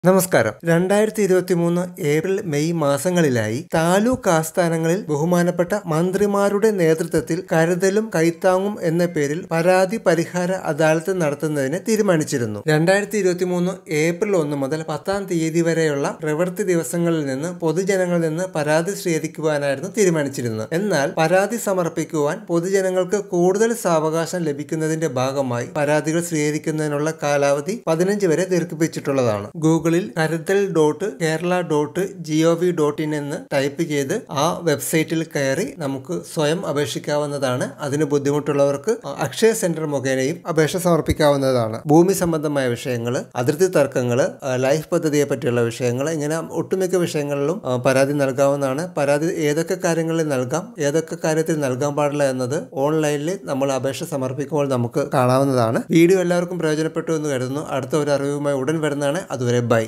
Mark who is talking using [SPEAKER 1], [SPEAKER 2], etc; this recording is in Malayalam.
[SPEAKER 1] നമസ്കാരം രണ്ടായിരത്തി ഇരുപത്തി മൂന്ന് ഏപ്രിൽ മെയ് മാസങ്ങളിലായി താലൂക്ക് ആസ്ഥാനങ്ങളിൽ ബഹുമാനപ്പെട്ട മന്ത്രിമാരുടെ നേതൃത്വത്തിൽ കരുതലും കൈത്താങ്ങും എന്ന പേരിൽ പരാതി പരിഹാര അദാലത്ത് നടത്തുന്നതിന് തീരുമാനിച്ചിരുന്നു രണ്ടായിരത്തി ഇരുപത്തി മൂന്ന് ഏപ്രിൽ ഒന്ന് മുതൽ പത്താം തീയതി വരെയുള്ള പ്രവൃത്തി ദിവസങ്ങളിൽ നിന്ന് പൊതുജനങ്ങളിൽ നിന്ന് പരാതി സ്വീകരിക്കുവാനായിരുന്നു തീരുമാനിച്ചിരുന്നത് എന്നാൽ പരാതി സമർപ്പിക്കുവാൻ പൊതുജനങ്ങൾക്ക് കൂടുതൽ സാവകാശം ലഭിക്കുന്നതിന്റെ ഭാഗമായി പരാതികൾ സ്വീകരിക്കുന്നതിനുള്ള കാലാവധി പതിനഞ്ച് വരെ ദീർഘിപ്പിച്ചിട്ടുള്ളതാണ് ഗൂഗിളിൽ Karuthal dot Kerala dot G O V dot in എന്ന് ടൈപ്പ് ചെയ്ത് ആ വെബ്സൈറ്റിൽ കയറി നമുക്ക് സ്വയം അപേക്ഷിക്കാവുന്നതാണ് അതിന് ബുദ്ധിമുട്ടുള്ളവർക്ക് അക്ഷയ സെന്റർ മുഖേനയും അപേക്ഷ സമർപ്പിക്കാവുന്നതാണ് ഭൂമി സംബന്ധമായ വിഷയങ്ങൾ അതിർത്തി തർക്കങ്ങൾ ലൈഫ് പദ്ധതിയെ പറ്റിയുള്ള വിഷയങ്ങൾ ഇങ്ങനെ ഒട്ടുമിക്ക വിഷയങ്ങളിലും ആ, പരാതി നൽകാവുന്നതാണ് പരാതി ഏതൊക്കെ കാര്യങ്ങളിൽ നൽകാം ഏതൊക്കെ കാര്യത്തിൽ നൽകാൻ പാടില്ല എന്നത് ഓൺലൈനിൽ നമ്മൾ അപേക്ഷ സമർപ്പിക്കുമ്പോൾ നമുക്ക് കാണാവുന്നതാണ് വീഡിയോ എല്ലാവർക്കും പ്രയോജനപ്പെട്ടു എന്ന് കരുതുന്നു അടുത്ത ഒരു അറിവുമായി ഉടൻ വരുന്നതാണ് അതുവരെ ബൈ